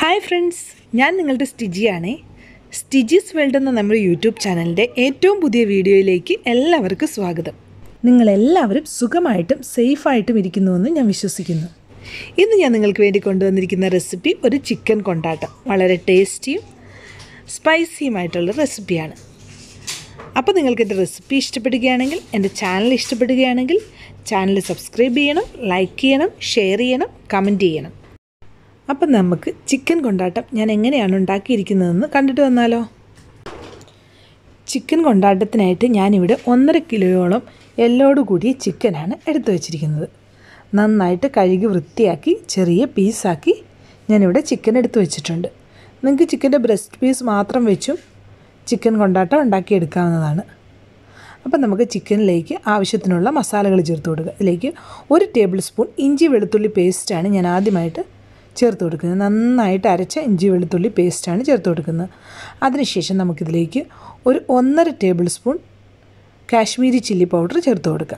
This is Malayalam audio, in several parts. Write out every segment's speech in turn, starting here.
ഹായ് ഫ്രണ്ട്സ് ഞാൻ നിങ്ങളുടെ സ്റ്റിജിയാണേ സ്റ്റിജീസ് വേൾഡ് എന്ന നമ്മുടെ യൂട്യൂബ് ചാനലിൻ്റെ ഏറ്റവും പുതിയ വീഡിയോയിലേക്ക് എല്ലാവർക്കും സ്വാഗതം നിങ്ങളെല്ലാവരും സുഖമായിട്ടും സേഫായിട്ടും ഇരിക്കുന്നുവെന്ന് ഞാൻ വിശ്വസിക്കുന്നു ഇന്ന് ഞാൻ നിങ്ങൾക്ക് വേണ്ടി കൊണ്ടുവന്നിരിക്കുന്ന റെസിപ്പി ഒരു ചിക്കൻ കൊണ്ടാട്ടം വളരെ ടേസ്റ്റിയും സ്പൈസിയുമായിട്ടുള്ള റെസിപ്പിയാണ് അപ്പോൾ നിങ്ങൾക്ക് എൻ്റെ റെസിപ്പി ഇഷ്ടപ്പെടുകയാണെങ്കിൽ എൻ്റെ ചാനൽ ഇഷ്ടപ്പെടുകയാണെങ്കിൽ ചാനൽ സബ്സ്ക്രൈബ് ചെയ്യണം ലൈക്ക് ചെയ്യണം ഷെയർ ചെയ്യണം കമൻറ്റ് ചെയ്യണം അപ്പം നമുക്ക് ചിക്കൻ കൊണ്ടാട്ടം ഞാൻ എങ്ങനെയാണ് ഉണ്ടാക്കിയിരിക്കുന്നതെന്ന് കണ്ടിട്ട് വന്നാലോ ചിക്കൻ കൊണ്ടാട്ടത്തിനായിട്ട് ഞാനിവിടെ ഒന്നര കിലോയോളം എല്ലോട് കൂടിയ ചിക്കനാണ് എടുത്തു വച്ചിരിക്കുന്നത് നന്നായിട്ട് കഴുകി വൃത്തിയാക്കി ചെറിയ പീസാക്കി ഞാനിവിടെ ചിക്കൻ എടുത്തു വെച്ചിട്ടുണ്ട് നിങ്ങൾക്ക് ചിക്കൻ്റെ ബ്രസ്റ്റ് പീസ് മാത്രം വെച്ചും ചിക്കൻ കൊണ്ടാട്ടം ഉണ്ടാക്കിയെടുക്കാവുന്നതാണ് അപ്പം നമുക്ക് ചിക്കനിലേക്ക് ആവശ്യത്തിനുള്ള മസാലകൾ ചേർത്ത് കൊടുക്കുക ഇതിലേക്ക് ഒരു ടേബിൾ സ്പൂൺ ഇഞ്ചി വെളുത്തുള്ളി പേസ്റ്റാണ് ഞാൻ ആദ്യമായിട്ട് ചേർത്ത് കൊടുക്കുന്നത് നന്നായിട്ട് അരച്ച ഇഞ്ചി വെളുത്തുള്ളി പേസ്റ്റാണ് ചേർത്ത് കൊടുക്കുന്നത് അതിനുശേഷം നമുക്കിതിലേക്ക് ഒരു ഒന്നര table spoon Kashmiri chilli powder ചേർത്ത് കൊടുക്കാം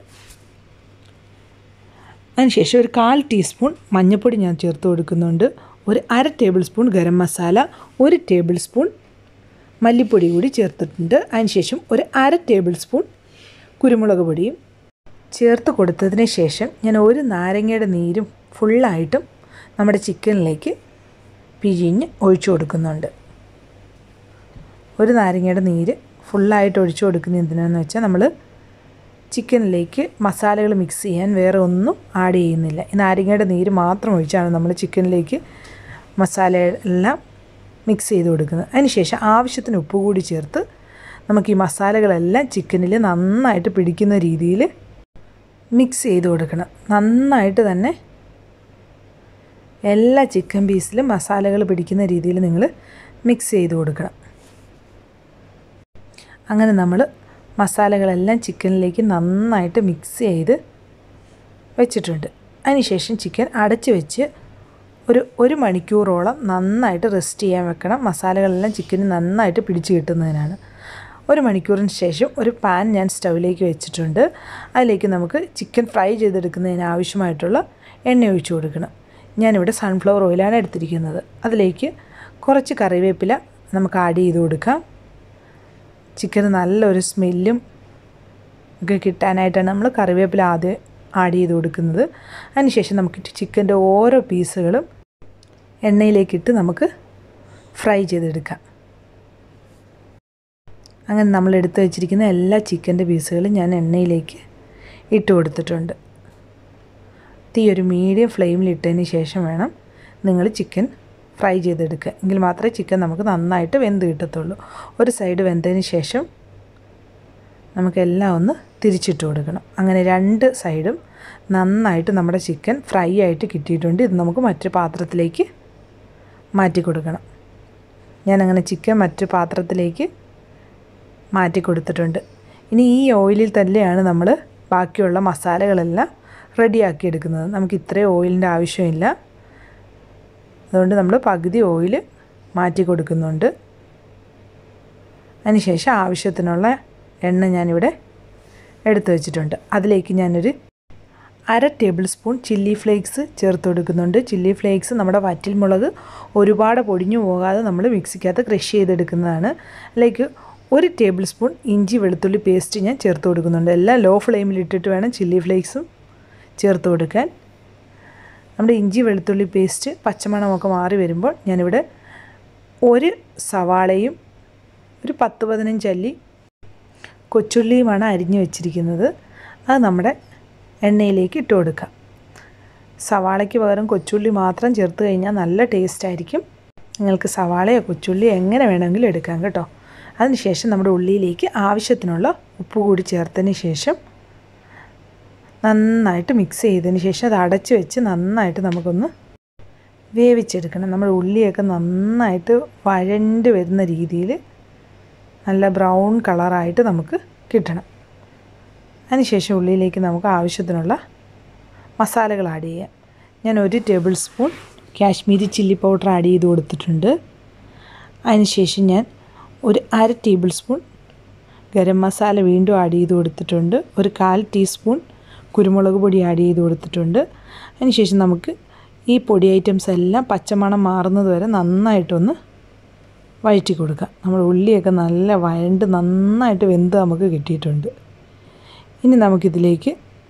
അതിനുശേഷം ഒരു കാൽ ടീസ്പൂൺ മഞ്ഞൾപ്പൊടി ഞാൻ ചേർത്ത് കൊടുക്കുന്നുണ്ട് ഒരു അര ടേബിൾ സ്പൂൺ ഗരം മസാല ഒരു ടേബിൾ സ്പൂൺ മല്ലിപ്പൊടി കൂടി ചേർത്തിട്ടുണ്ട് അതിനുശേഷം ഒരു അര ടേബിൾ സ്പൂൺ കുരുമുളക് പൊടിയും ചേർത്ത് കൊടുത്തതിന് ശേഷം ഞാൻ ഒരു നാരങ്ങയുടെ നീരും ഫുള്ളായിട്ടും നമ്മുടെ ചിക്കനിലേക്ക് പിഴിഞ്ഞ് ഒഴിച്ചു കൊടുക്കുന്നുണ്ട് ഒരു നാരങ്ങയുടെ നീര് ഫുള്ളായിട്ട് ഒഴിച്ചു കൊടുക്കുന്ന എന്തിനാണെന്ന് വെച്ചാൽ നമ്മൾ ചിക്കനിലേക്ക് മസാലകൾ മിക്സ് ചെയ്യാൻ വേറെ ഒന്നും ആഡ് ചെയ്യുന്നില്ല ഈ നാരങ്ങയുടെ നീര് മാത്രം ഒഴിച്ചാണ് നമ്മൾ ചിക്കനിലേക്ക് മസാല എല്ലാം മിക്സ് ചെയ്ത് കൊടുക്കുന്നത് അതിനുശേഷം ആവശ്യത്തിന് ഉപ്പ് കൂടി ചേർത്ത് നമുക്ക് ഈ മസാലകളെല്ലാം ചിക്കനിൽ നന്നായിട്ട് പിടിക്കുന്ന രീതിയിൽ മിക്സ് ചെയ്ത് കൊടുക്കണം നന്നായിട്ട് തന്നെ എല്ലാ ചിക്കൻ പീസിലും മസാലകൾ പിടിക്കുന്ന രീതിയിൽ നിങ്ങൾ മിക്സ് ചെയ്ത് കൊടുക്കണം അങ്ങനെ നമ്മൾ മസാലകളെല്ലാം ചിക്കനിലേക്ക് നന്നായിട്ട് മിക്സ് ചെയ്ത് വെച്ചിട്ടുണ്ട് അതിനുശേഷം ചിക്കൻ അടച്ച് വെച്ച് ഒരു ഒരു മണിക്കൂറോളം നന്നായിട്ട് റെസ്റ്റ് ചെയ്യാൻ വെക്കണം മസാലകളെല്ലാം ചിക്കന് നന്നായിട്ട് പിടിച്ച് കിട്ടുന്നതിനാണ് ഒരു മണിക്കൂറിന് ശേഷം ഒരു പാൻ ഞാൻ സ്റ്റൗവിലേക്ക് വെച്ചിട്ടുണ്ട് അതിലേക്ക് നമുക്ക് ചിക്കൻ ഫ്രൈ ചെയ്തെടുക്കുന്നതിന് ആവശ്യമായിട്ടുള്ള എണ്ണ ഒഴിച്ചു കൊടുക്കണം ഞാനിവിടെ സൺഫ്ലവർ ഓയിലാണ് എടുത്തിരിക്കുന്നത് അതിലേക്ക് കുറച്ച് കറിവേപ്പില നമുക്ക് ആഡ് ചെയ്ത് കൊടുക്കാം ചിക്കന് നല്ലൊരു സ്മെല്ലും ഒക്കെ കിട്ടാനായിട്ടാണ് നമ്മൾ കറിവേപ്പില ആദ്യം ആഡ് ചെയ്ത് കൊടുക്കുന്നത് അതിനുശേഷം നമുക്ക് ചിക്കൻ്റെ ഓരോ പീസുകളും എണ്ണയിലേക്കിട്ട് നമുക്ക് ഫ്രൈ ചെയ്തെടുക്കാം അങ്ങനെ നമ്മൾ എടുത്തു വെച്ചിരിക്കുന്ന എല്ലാ ചിക്കൻ്റെ പീസുകളും ഞാൻ എണ്ണയിലേക്ക് ഇട്ട് കൊടുത്തിട്ടുണ്ട് തീ ഒരു മീഡിയം ഫ്ലെയിമിൽ ഇട്ടതിന് ശേഷം വേണം നിങ്ങൾ ചിക്കൻ ഫ്രൈ ചെയ്തെടുക്കുക എങ്കിൽ മാത്രമേ ചിക്കൻ നമുക്ക് നന്നായിട്ട് വെന്ത് കിട്ടത്തുള്ളൂ ഒരു സൈഡ് വെന്തതിന് ശേഷം നമുക്കെല്ലാം ഒന്ന് തിരിച്ചിട്ട് കൊടുക്കണം അങ്ങനെ രണ്ട് സൈഡും നന്നായിട്ട് നമ്മുടെ ചിക്കൻ ഫ്രൈ ആയിട്ട് കിട്ടിയിട്ടുണ്ട് ഇത് നമുക്ക് മറ്റു പാത്രത്തിലേക്ക് മാറ്റി കൊടുക്കണം ഞാനങ്ങനെ ചിക്കൻ മറ്റു പാത്രത്തിലേക്ക് മാറ്റി കൊടുത്തിട്ടുണ്ട് ഇനി ഈ ഓയിലിൽ തന്നെയാണ് നമ്മൾ ബാക്കിയുള്ള മസാലകളെല്ലാം റെഡിയാക്കി എടുക്കുന്നത് നമുക്ക് ഇത്രയും ഓയിലിൻ്റെ ആവശ്യമില്ല അതുകൊണ്ട് നമ്മൾ പകുതി ഓയിൽ മാറ്റി കൊടുക്കുന്നുണ്ട് അതിനുശേഷം ആവശ്യത്തിനുള്ള എണ്ണ ഞാനിവിടെ എടുത്തു വെച്ചിട്ടുണ്ട് അതിലേക്ക് ഞാനൊരു അര ടേബിൾ സ്പൂൺ ചില്ലി ഫ്ലേക്സ് ചേർത്ത് കൊടുക്കുന്നുണ്ട് ചില്ലി ഫ്ലേക്സ് നമ്മുടെ വറ്റിൽ മുളക് ഒരുപാട് പൊടിഞ്ഞു പോകാതെ നമ്മൾ മിക്സിക്കകത്ത് ക്രഷ് ചെയ്തെടുക്കുന്നതാണ് അതിലേക്ക് ഒരു ടേബിൾ സ്പൂൺ ഇഞ്ചി വെളുത്തുള്ളി പേസ്റ്റ് ഞാൻ ചേർത്ത് കൊടുക്കുന്നുണ്ട് എല്ലാം ലോ ഫ്ലെയിമിൽ ഇട്ടിട്ട് വേണം ചില്ലി ഫ്ലേക്സും ചേർത്ത് കൊടുക്കാൻ നമ്മുടെ ഇഞ്ചി വെളുത്തുള്ളി പേസ്റ്റ് പച്ചമണമൊക്കെ മാറി വരുമ്പോൾ ഞാനിവിടെ ഒരു സവാളയും ഒരു പത്ത് പതിനഞ്ച് അല്ലി കൊച്ചുള്ളിയുമാണ് അരിഞ്ഞു വെച്ചിരിക്കുന്നത് അത് നമ്മുടെ എണ്ണയിലേക്ക് ഇട്ട് കൊടുക്കാം സവാളയ്ക്ക് പകരം കൊച്ചുള്ളി മാത്രം ചേർത്ത് കഴിഞ്ഞാൽ നല്ല ടേസ്റ്റ് ആയിരിക്കും നിങ്ങൾക്ക് സവാളയോ കൊച്ചുള്ളിയോ എങ്ങനെ വേണമെങ്കിലും എടുക്കാം കേട്ടോ അതിനുശേഷം നമ്മുടെ ഉള്ളിയിലേക്ക് ആവശ്യത്തിനുള്ള ഉപ്പ് കൂടി ചേർത്തതിന് ശേഷം നന്നായിട്ട് മിക്സ് ചെയ്തതിന് ശേഷം അത് അടച്ച് വെച്ച് നന്നായിട്ട് നമുക്കൊന്ന് വേവിച്ചെടുക്കണം നമ്മുടെ ഉള്ളിയൊക്കെ നന്നായിട്ട് വഴണ്ട് വരുന്ന രീതിയിൽ നല്ല ബ്രൗൺ കളറായിട്ട് നമുക്ക് കിട്ടണം അതിനുശേഷം ഉള്ളിയിലേക്ക് നമുക്ക് ആവശ്യത്തിനുള്ള മസാലകൾ ആഡ് ചെയ്യാം ഞാൻ ഒരു table spoon Kashmiri chilli powder add ചെയ്ത് കൊടുത്തിട്ടുണ്ട് അതിനുശേഷം ഞാൻ ഒരു അര ടേബിൾ സ്പൂൺ ഗരം മസാല വീണ്ടും ആഡ് ചെയ്ത് കൊടുത്തിട്ടുണ്ട് ഒരു കാൽ ടീസ്പൂൺ കുരുമുളക് പൊടി ആഡ് ചെയ്ത് കൊടുത്തിട്ടുണ്ട് അതിനുശേഷം നമുക്ക് ഈ പൊടി ഐറ്റംസ് എല്ലാം പച്ചമണം മാറുന്നത് വരെ നന്നായിട്ടൊന്ന് വഴറ്റി കൊടുക്കുക നമ്മൾ ഉള്ളിയൊക്കെ നല്ല വഴണ്ട് നന്നായിട്ട് വെന്ത് നമുക്ക് കിട്ടിയിട്ടുണ്ട് ഇനി നമുക്കിതിലേക്ക്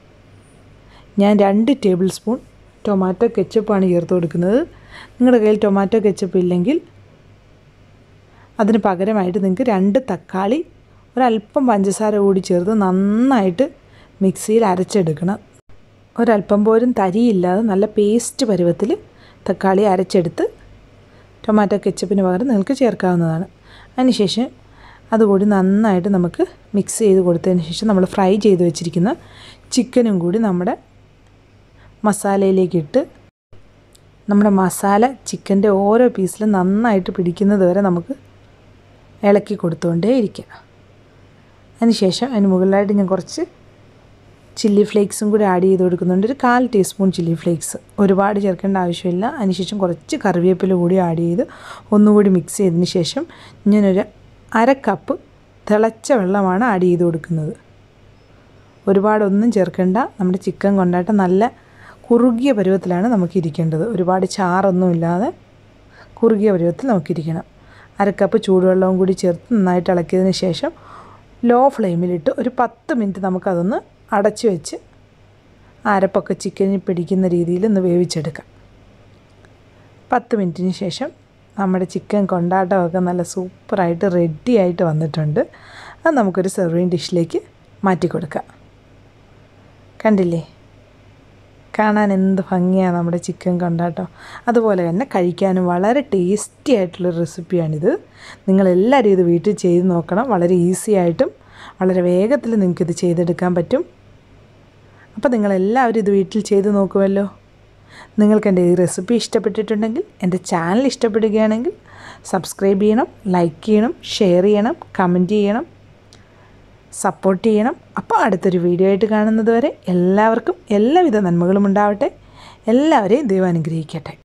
ഞാൻ രണ്ട് ടേബിൾ സ്പൂൺ ടൊമാറ്റോ കെച്ചപ്പാണ് ചേർത്ത് കൊടുക്കുന്നത് നിങ്ങളുടെ കയ്യിൽ ടൊമാറ്റോ കെച്ചപ്പ് ഇല്ലെങ്കിൽ അതിന് പകരമായിട്ട് നിങ്ങൾക്ക് രണ്ട് തക്കാളി ഒരല്പം പഞ്ചസാര കൂടി ചേർത്ത് നന്നായിട്ട് മിക്സിയിൽ അരച്ചെടുക്കണം ഒരല്പം പോലും തരിയില്ലാതെ നല്ല പേസ്റ്റ് പരുവത്തിൽ തക്കാളി അരച്ചെടുത്ത് ടൊമാറ്റോ കെച്ചപ്പിന് പകരം നിങ്ങൾക്ക് ചേർക്കാവുന്നതാണ് അതിനുശേഷം അതുകൂടി നന്നായിട്ട് നമുക്ക് മിക്സ് ചെയ്ത് കൊടുത്തതിന് ശേഷം നമ്മൾ ഫ്രൈ ചെയ്ത് വെച്ചിരിക്കുന്ന ചിക്കനും കൂടി നമ്മുടെ മസാലയിലേക്ക് ഇട്ട് നമ്മുടെ മസാല ചിക്കൻ്റെ ഓരോ പീസിലും നന്നായിട്ട് പിടിക്കുന്നത് വരെ നമുക്ക് ഇളക്കി കൊടുത്തുകൊണ്ടേ ഇരിക്കുക അതിനുശേഷം അതിന് മുകളിലായിട്ട് ഞാൻ കുറച്ച് ചില്ലി ഫ്ലേക്സും കൂടി ആഡ് ചെയ്ത് കൊടുക്കുന്നുണ്ട് ഒരു കാൽ ടീസ്പൂൺ ചില്ലി ഫ്ലേക്സ് ഒരുപാട് ചേർക്കേണ്ട ആവശ്യമില്ല അതിനുശേഷം കുറച്ച് കറിവേപ്പില കൂടി ആഡ് ചെയ്ത് ഒന്നുകൂടി മിക്സ് ചെയ്തതിന് ശേഷം ഞാനൊരു അര കപ്പ് തിളച്ച വെള്ളമാണ് ആഡ് ചെയ്ത് കൊടുക്കുന്നത് ഒരുപാടൊന്നും ചേർക്കേണ്ട നമ്മുടെ ചിക്കൻ കൊണ്ടാട്ടം നല്ല കുറുകിയ പരുവത്തിലാണ് നമുക്ക് ഇരിക്കേണ്ടത് ഒരുപാട് ചാറൊന്നും ഇല്ലാതെ കുറുകിയ പരുവത്തിൽ നമുക്കിരിക്കണം അര കപ്പ് ചൂടുവെള്ളവും കൂടി ചേർത്ത് നന്നായിട്ട് ഇളക്കിയതിന് ശേഷം ലോ ഫ്ലെയിമിലിട്ട് ഒരു പത്ത് മിനിറ്റ് നമുക്കതൊന്ന് അടച്ച് വെച്ച് അരപ്പൊക്കെ ചിക്കനിൽ പിടിക്കുന്ന രീതിയിൽ ഒന്ന് വേവിച്ചെടുക്കാം പത്ത് മിനിറ്റിന് ശേഷം നമ്മുടെ ചിക്കൻ കൊണ്ടാട്ടമൊക്കെ നല്ല സൂപ്പറായിട്ട് റെഡി ആയിട്ട് വന്നിട്ടുണ്ട് അത് നമുക്കൊരു സെർവിങ് ഡിഷിലേക്ക് മാറ്റി കൊടുക്കാം കണ്ടില്ലേ കാണാൻ എന്ത് ഭംഗിയാണ് നമ്മുടെ ചിക്കൻ കൊണ്ടാട്ടം അതുപോലെ തന്നെ കഴിക്കാനും വളരെ ടേസ്റ്റി ആയിട്ടുള്ളൊരു റെസിപ്പിയാണിത് നിങ്ങളെല്ലാവരും ഇത് വീട്ടിൽ ചെയ്ത് നോക്കണം വളരെ ഈസി ആയിട്ടും വളരെ വേഗത്തിൽ നിങ്ങൾക്കിത് ചെയ്തെടുക്കാൻ പറ്റും അപ്പോൾ നിങ്ങളെല്ലാവരും ഇത് വീട്ടിൽ ചെയ്ത് നോക്കുമല്ലോ നിങ്ങൾക്ക് എൻ്റെ ഈ റെസിപ്പി ഇഷ്ടപ്പെട്ടിട്ടുണ്ടെങ്കിൽ എൻ്റെ ചാനൽ ഇഷ്ടപ്പെടുകയാണെങ്കിൽ സബ്സ്ക്രൈബ് ചെയ്യണം ലൈക്ക് ചെയ്യണം ഷെയർ ചെയ്യണം കമൻറ്റ് ചെയ്യണം സപ്പോർട്ട് ചെയ്യണം അപ്പോൾ അടുത്തൊരു വീഡിയോ ആയിട്ട് കാണുന്നത് വരെ എല്ലാവർക്കും എല്ലാവിധ നന്മകളും ഉണ്ടാവട്ടെ എല്ലാവരെയും ദൈവം അനുഗ്രഹിക്കട്ടെ